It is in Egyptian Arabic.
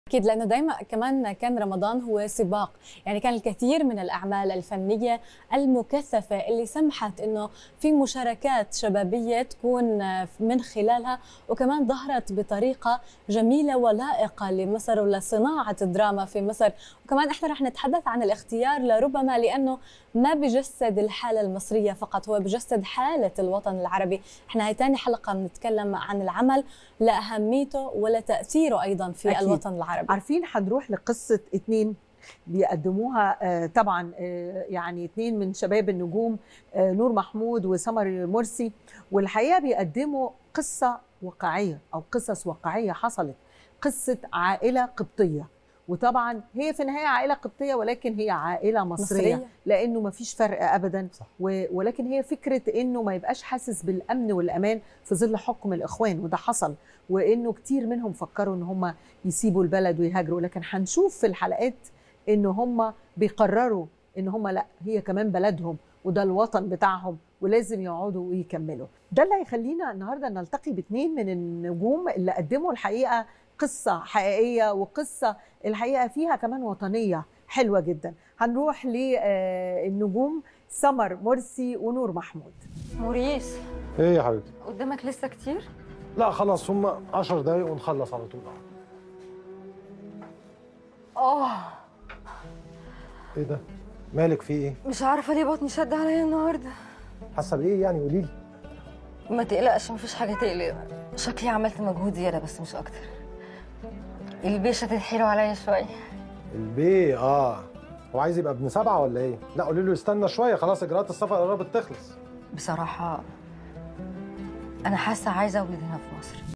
أكيد لأنه دائما كمان كان رمضان هو سباق يعني كان الكثير من الأعمال الفنية المكثفة اللي سمحت أنه في مشاركات شبابية تكون من خلالها وكمان ظهرت بطريقة جميلة ولائقة لمصر ولصناعة الدراما في مصر وكمان احنا رح نتحدث عن الاختيار لربما لأنه ما بجسد الحالة المصرية فقط هو بجسد حالة الوطن العربي احنا هاي تاني حلقة بنتكلم عن العمل لأهميته ولتأثيره أيضا في أكيد. الوطن العربي عارفين هنروح لقصة اتنين بيقدموها آه، طبعا آه، يعني اتنين من شباب النجوم آه، نور محمود وسمر مرسي والحقيقة بيقدموا قصة واقعية أو قصص واقعية حصلت قصة عائلة قبطية وطبعا هي في النهاية عائلة قبطية ولكن هي عائلة مصرية, مصرية. لأنه ما فيش فرق أبدا صح. و- ولكن هي فكرة إنه ما يبقاش حاسس بالأمن والأمان في ظل حكم الإخوان وده حصل وإنه كتير منهم فكروا إن هم يسيبوا البلد ويهاجروا لكن هنشوف في الحلقات إن هم بيقرروا إن هم لا هي كمان بلدهم وده الوطن بتاعهم ولازم يقعدوا ويكملوا ده اللي هيخلينا النهارده نلتقي باثنين من النجوم اللي قدموا الحقيقه قصه حقيقيه وقصه الحقيقه فيها كمان وطنيه حلوه جدا هنروح للنجوم سمر مرسي ونور محمود موريس ايه يا حبيبتي قدامك لسه كتير لا خلاص هم 10 دقايق ونخلص على طول اه ايه ده مالك في ايه مش عارفه ليه بطني شد عليا النهارده حاسه بايه يعني قولي لي ما تقلقش مفيش حاجه تقلق شكلي عملت مجهود زياده بس مش اكتر البيشه تتحيلوا عليا شويه البي اه هو عايز يبقى ابن سبعه ولا ايه لا قولي له استنى شويه خلاص اجراءات السفر قربت تخلص بصراحه انا حاسه عايزه اولد هنا في مصر